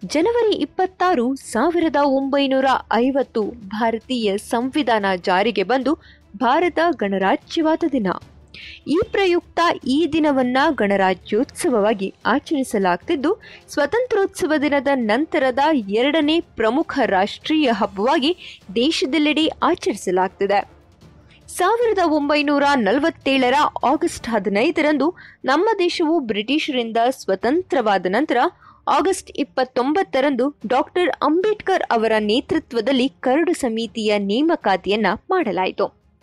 ಜನವರಿ ಇಪ್ಪತ್ತಾರು ಸಾವಿರದ ಒಂಬೈನೂರ ಐವತ್ತು ಭಾರತೀಯ ಸಂವಿಧಾನ ಜಾರಿಗೆ ಬಂದು ಭಾರತ ಗಣರಾಜ್ಯವಾದ ದಿನ ಈ ಪ್ರಯುಕ್ತ ಈ ದಿನವನ್ನ ಗಣರಾಜ್ಯೋತ್ಸವವಾಗಿ ಆಚರಿಸಲಾಗ್ತಿದ್ದು ಸ್ವತಂತ್ರೋತ್ಸವ ದಿನದ ನಂತರದ ಎರಡನೇ ಪ್ರಮುಖ ರಾಷ್ಟ್ರೀಯ ಹಬ್ಬವಾಗಿ ದೇಶದೆಲ್ಲೆಡೆ ಆಚರಿಸಲಾಗ್ತಿದೆ ಸಾವಿರದ ಒಂಬೈನೂರ ನಲವತ್ತೇಳರ ಆಗಸ್ಟ್ ಹದಿನೈದರಂದು ನಮ್ಮ ದೇಶವು ಬ್ರಿಟಿಷರಿಂದ ಸ್ವತಂತ್ರವಾದ ನಂತರ ಆಗಸ್ಟ್ ಇಪ್ಪತ್ತೊಂಬತ್ತರಂದು ಡಾಕ್ಟರ್ ಅಂಬೇಡ್ಕರ್ ಅವರ ನೇತೃತ್ವದಲ್ಲಿ ಕರಡು ಸಮಿತಿಯ ನೇಮಕಾತಿಯನ್ನ ಮಾಡಲಾಯಿತು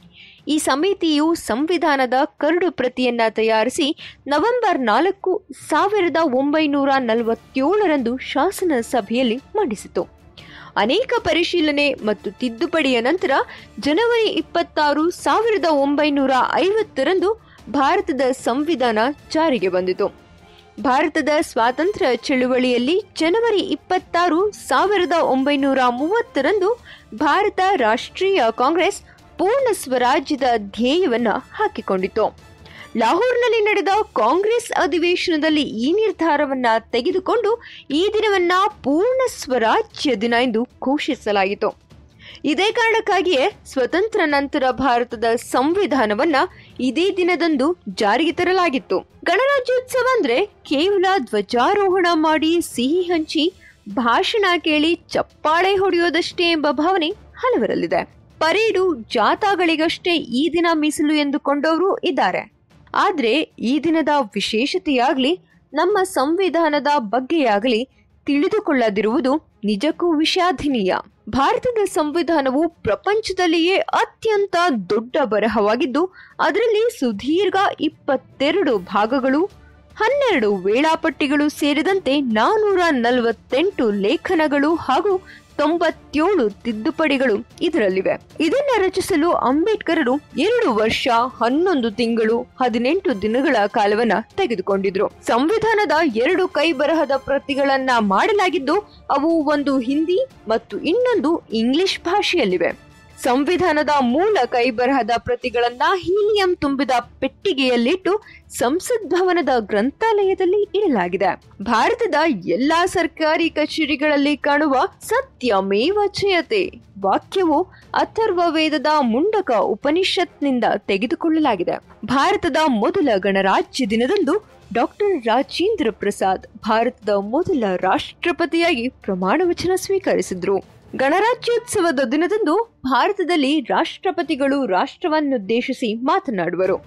ಈ ಸಮಿತಿಯು ಸಂವಿಧಾನದ ಕರಡು ಪ್ರತಿಯನ್ನ ತಯಾರಿಸಿ ನವೆಂಬರ್ ನಾಲ್ಕು ಸಾವಿರದ ಒಂಬೈನೂರ ನಲವತ್ತೇಳರಂದು ಶಾಸನ ಸಭೆಯಲ್ಲಿ ಮಂಡಿಸಿತು ಅನೇಕ ಪರಿಶೀಲನೆ ಮತ್ತು ತಿದ್ದುಪಡಿಯ ನಂತರ ಜನವರಿ ಇಪ್ಪತ್ತಾರು ಸಾವಿರದ ಒಂಬೈನೂರ ಐವತ್ತರಂದು ಭಾರತದ ಸಂವಿಧಾನ ಜಾರಿಗೆ ಬಂದಿತು ಭಾರತದ ಸ್ವಾತಂತ್ರ್ಯ ಚಳುವಳಿಯಲ್ಲಿ ಜನವರಿ ಇಪ್ಪತ್ತಾರು ಸಾವಿರದ ಒಂಬೈನೂರ ಮೂವತ್ತರಂದು ಭಾರತ ರಾಷ್ಟ್ರೀಯ ಕಾಂಗ್ರೆಸ್ ಪೂರ್ಣ ಸ್ವರಾಜ್ಯದ ಧ್ಯೇಯವನ್ನ ಹಾಕಿಕೊಂಡಿತು ಲಾಹೋರ್ನಲ್ಲಿ ನಡೆದ ಕಾಂಗ್ರೆಸ್ ಅಧಿವೇಶನದಲ್ಲಿ ಈ ನಿರ್ಧಾರವನ್ನ ತೆಗೆದುಕೊಂಡು ಈ ದಿನವನ್ನ ಪೂರ್ಣ ಸ್ವರಾಜ್ಯ ದಿನ ಎಂದು ಘೋಷಿಸಲಾಯಿತು ಇದೇ ಕಾರಣಕ್ಕಾಗಿಯೇ ಸ್ವತಂತ್ರ ನಂತರ ಭಾರತದ ಸಂವಿಧಾನವನ್ನ ಇದೇ ದಿನದಂದು ಜಾರಿಗೆ ತರಲಾಗಿತ್ತು ಗಣರಾಜ್ಯೋತ್ಸವ ಅಂದ್ರೆ ಕೇವಲ ಧ್ವಜಾರೋಹಣ ಮಾಡಿ ಸಿಹಿ ಹಂಚಿ ಭಾಷಣ ಕೇಳಿ ಚಪ್ಪಾಳೆ ಹೊಡೆಯೋದಷ್ಟೇ ಎಂಬ ಭಾವನೆ ಹಲವರಲ್ಲಿದೆ ಪರೇಡು ಜಾಥಾಗಳಿಗಷ್ಟೇ ಈ ದಿನ ಮೀಸಲು ಎಂದುಕೊಂಡವರು ಇದ್ದಾರೆ ಆದ್ರೆ ಈ ದಿನದ ವಿಶೇಷತೆಯಾಗಲಿ ನಮ್ಮ ಸಂವಿಧಾನದ ಬಗ್ಗೆಯಾಗಲಿ ತಿಳಿದುಕೊಳ್ಳದಿರುವುದು ನಿಜಕ್ಕೂ ವಿಷಾದನೀಯ ಭಾರತದ ಸಂವಿಧಾನವು ಪ್ರಪಂಚದಲ್ಲಿಯೇ ಅತ್ಯಂತ ದೊಡ್ಡ ಬರಹವಾಗಿದ್ದು ಅದರಲ್ಲಿ ಸುದೀರ್ಘ ಇಪ್ಪತ್ತೆರಡು ಭಾಗಗಳು ಹನ್ನೆರಡು ವೇಳಾಪಟ್ಟಿಗಳು ಸೇರಿದಂತೆ ನಾನೂರ ನಲವತ್ತೆಂಟು ಲೇಖನಗಳು ಹಾಗೂ ತೊಂಬತ್ತೇಳು ತಿದ್ದುಪಡಿಗಳು ಇದರಲ್ಲಿವೆ ಇದನ್ನ ರಚಿಸಲು ಅಂಬೇಡ್ಕರರು ಎರಡು ವರ್ಷ ಹನ್ನೊಂದು ತಿಂಗಳು ಹದಿನೆಂಟು ದಿನಗಳ ಕಾಲವನ್ನ ತೆಗೆದುಕೊಂಡಿದ್ರು ಸಂವಿಧಾನದ ಎರಡು ಕೈ ಬರಹದ ಪ್ರತಿಗಳನ್ನ ಮಾಡಲಾಗಿದ್ದು ಅವು ಒಂದು ಹಿಂದಿ ಮತ್ತು ಇನ್ನೊಂದು ಇಂಗ್ಲಿಷ್ ಭಾಷೆಯಲ್ಲಿವೆ ಸಂವಿಧಾನದ ಮೂಲ ಕೈಬರಹದ ಪ್ರತಿಗಳನ್ನ ಹೀಲಿಯಂ ತುಂಬಿದ ಪೆಟ್ಟಿಗೆಯಲ್ಲಿಟ್ಟು ಸಂಸತ್ ಭವನದ ಗ್ರಂಥಾಲಯದಲ್ಲಿ ಇಡಲಾಗಿದೆ ಭಾರತದ ಎಲ್ಲಾ ಸರ್ಕಾರಿ ಕಚೇರಿಗಳಲ್ಲಿ ಕಾಣುವ ಸತ್ಯಮೇವ ಜಯತೆ ವಾಕ್ಯವು ಅಥರ್ವ ವೇದದ ಮುಂಡಕ ಉಪನಿಷತ್ನಿಂದ ತೆಗೆದುಕೊಳ್ಳಲಾಗಿದೆ ಭಾರತದ ಮೊದಲ ಗಣರಾಜ್ಯ ದಿನದಂದು ಡಾಕ್ಟರ್ ರಾಜೇಂದ್ರ ಪ್ರಸಾದ್ ಭಾರತದ ಮೊದಲ ರಾಷ್ಟ್ರಪತಿಯಾಗಿ ಪ್ರಮಾಣ ವಚನ ಸ್ವೀಕರಿಸಿದ್ರು ಗಣರಾಜ್ಯೋತ್ಸವದ ದಿನದಂದು ಭಾರತದಲ್ಲಿ ರಾಷ್ಟ್ರಪತಿಗಳು ರಾಷ್ಟ್ರವನ್ನುದ್ದೇಶಿಸಿ ಮಾತನಾಡುವರು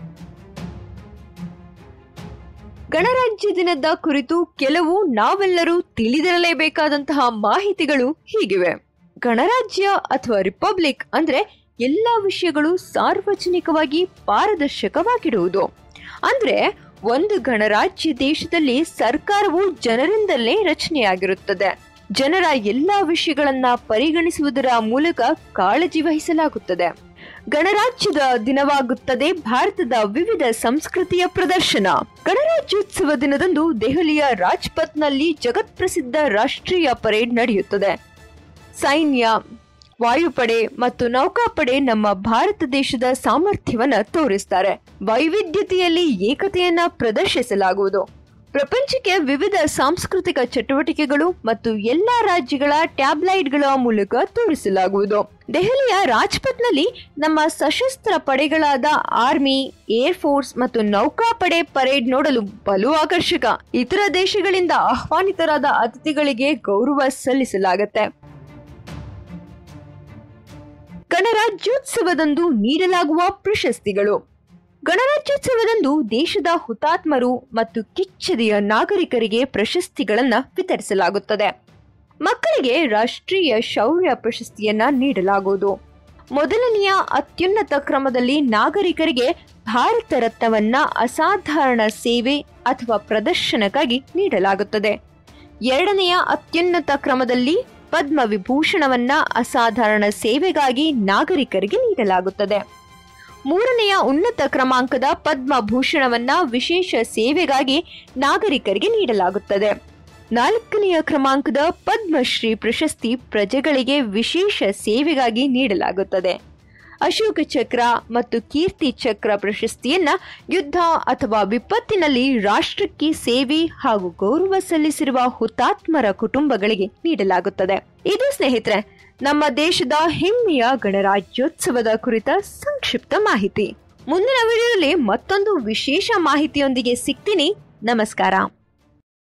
ಗಣರಾಜ್ಯ ದಿನದ ಕುರಿತು ಕೆಲವು ನಾವೆಲ್ಲರೂ ತಿಳಿದಿರಲೇಬೇಕಾದಂತಹ ಮಾಹಿತಿಗಳು ಹೀಗಿವೆ ಗಣರಾಜ್ಯ ಅಥವಾ ರಿಪಬ್ಲಿಕ್ ಅಂದ್ರೆ ಎಲ್ಲಾ ವಿಷಯಗಳು ಸಾರ್ವಜನಿಕವಾಗಿ ಪಾರದರ್ಶಕವಾಗಿಡುವುದು ಅಂದ್ರೆ ಒಂದು ಗಣರಾಜ್ಯ ದೇಶದಲ್ಲಿ ಸರ್ಕಾರವು ಜನರಿಂದಲೇ ರಚನೆಯಾಗಿರುತ್ತದೆ ಜನರ ಎಲ್ಲಾ ವಿಷಯಗಳನ್ನ ಪರಿಗಣಿಸುವುದರ ಮೂಲಕ ಕಾಳಜಿ ವಹಿಸಲಾಗುತ್ತದೆ ಗಣರಾಜ್ಯದ ದಿನವಾಗುತ್ತದೆ ಭಾರತದ ವಿವಿಧ ಸಂಸ್ಕೃತಿಯ ಪ್ರದರ್ಶನ ಗಣರಾಜ್ಯೋತ್ಸವ ದಿನದಂದು ದೆಹಲಿಯ ರಾಜ್ಪಥ್ನಲ್ಲಿ ಜಗತ್ಪ್ರಸಿದ್ಧ ರಾಷ್ಟ್ರೀಯ ಪರೇಡ್ ನಡೆಯುತ್ತದೆ ಸೈನ್ಯ ವಾಯುಪಡೆ ಮತ್ತು ನೌಕಾಪಡೆ ನಮ್ಮ ಭಾರತ ದೇಶದ ಸಾಮರ್ಥ್ಯವನ್ನ ತೋರಿಸ್ತಾರೆ ವೈವಿಧ್ಯತೆಯಲ್ಲಿ ಏಕತೆಯನ್ನ ಪ್ರದರ್ಶಿಸಲಾಗುವುದು ಪ್ರಪಂಚಕ್ಕೆ ವಿವಿಧ ಸಾಂಸ್ಕೃತಿಕ ಚಟುವಟಿಕೆಗಳು ಮತ್ತು ಎಲ್ಲಾ ರಾಜ್ಯಗಳ ಟ್ಯಾಬ್ಲೈಟ್ಗಳ ಮೂಲಕ ತೋರಿಸಲಾಗುವುದು ದೆಹಲಿಯ ರಾಜ್ಪಥ್ನಲ್ಲಿ ನಮ್ಮ ಸಶಸ್ತ್ರ ಪಡೆಗಳಾದ ಆರ್ಮಿ ಏರ್ ಫೋರ್ಸ್ ಮತ್ತು ನೌಕಾಪಡೆ ಪರೇಡ್ ನೋಡಲು ಬಲು ಆಕರ್ಷಕ ಇತರ ದೇಶಗಳಿಂದ ಆಹ್ವಾನಿತರಾದ ಅತಿಥಿಗಳಿಗೆ ಗೌರವ ಸಲ್ಲಿಸಲಾಗುತ್ತೆ ಗಣರಾಜ್ಯೋತ್ಸವದಂದು ನೀಡಲಾಗುವ ಪ್ರಶಸ್ತಿಗಳು ಗಣರಾಜ್ಯೋತ್ಸವದಂದು ದೇಶದ ಹುತಾತ್ಮರು ಮತ್ತು ಕಿಚ್ಚದೆಯ ನಾಗರಿಕರಿಗೆ ಪ್ರಶಸ್ತಿಗಳನ್ನ ವಿತರಿಸಲಾಗುತ್ತದೆ ಮಕ್ಕಳಿಗೆ ರಾಷ್ಟ್ರೀಯ ಶೌರ್ಯ ಪ್ರಶಸ್ತಿಯನ್ನ ನೀಡಲಾಗುವುದು ಮೊದಲನೆಯ ಅತ್ಯುನ್ನತ ಕ್ರಮದಲ್ಲಿ ನಾಗರಿಕರಿಗೆ ಭಾರತ ರತ್ನವನ್ನ ಅಸಾಧಾರಣ ಸೇವೆ ಅಥವಾ ಪ್ರದರ್ಶನಕ್ಕಾಗಿ ನೀಡಲಾಗುತ್ತದೆ ಎರಡನೆಯ ಅತ್ಯುನ್ನತ ಕ್ರಮದಲ್ಲಿ ಪದ್ಮ ವಿಭೂಷಣವನ್ನ ಅಸಾಧಾರಣ ಸೇವೆಗಾಗಿ ನಾಗರಿಕರಿಗೆ ನೀಡಲಾಗುತ್ತದೆ ಮೂರನೆಯ ಉನ್ನತ ಕ್ರಮಾಂಕದ ಪದ್ಮಭೂಷಣವನ್ನ ವಿಶೇಷ ಸೇವೆಗಾಗಿ ನಾಗರಿಕರಿಗೆ ನೀಡಲಾಗುತ್ತದೆ ನಾಲ್ಕನೆಯ ಕ್ರಮಾಂಕದ ಪದ್ಮಶ್ರೀ ಪ್ರಶಸ್ತಿ ಪ್ರಜೆಗಳಿಗೆ ವಿಶೇಷ ಸೇವೆಗಾಗಿ ನೀಡಲಾಗುತ್ತದೆ ಅಶೋಕ ಚಕ್ರ ಮತ್ತು ಕೀರ್ತಿ ಚಕ್ರ ಪ್ರಶಸ್ತಿಯನ್ನ ಯುದ್ಧ ಅಥವಾ ವಿಪತ್ತಿನಲ್ಲಿ ರಾಷ್ಟ್ರಕ್ಕೆ ಸೇವೆ ಹಾಗೂ ಗೌರವ ಸಲ್ಲಿಸಿರುವ ಹುತಾತ್ಮರ ಕುಟುಂಬಗಳಿಗೆ ನೀಡಲಾಗುತ್ತದೆ ಇದು ಸ್ನೇಹಿತರೆ ನಮ್ಮ ದೇಶದ ಹೆಮ್ಮೆಯ ಗಣರಾಜ್ಯೋತ್ಸವದ ಕುರಿತ ಸಂಕ್ಷಿಪ್ತ ಮಾಹಿತಿ ಮುಂದಿನ ವಿಡಿಯೋದಲ್ಲಿ ಮತ್ತೊಂದು ವಿಶೇಷ ಮಾಹಿತಿಯೊಂದಿಗೆ ಸಿಗ್ತೀನಿ ನಮಸ್ಕಾರ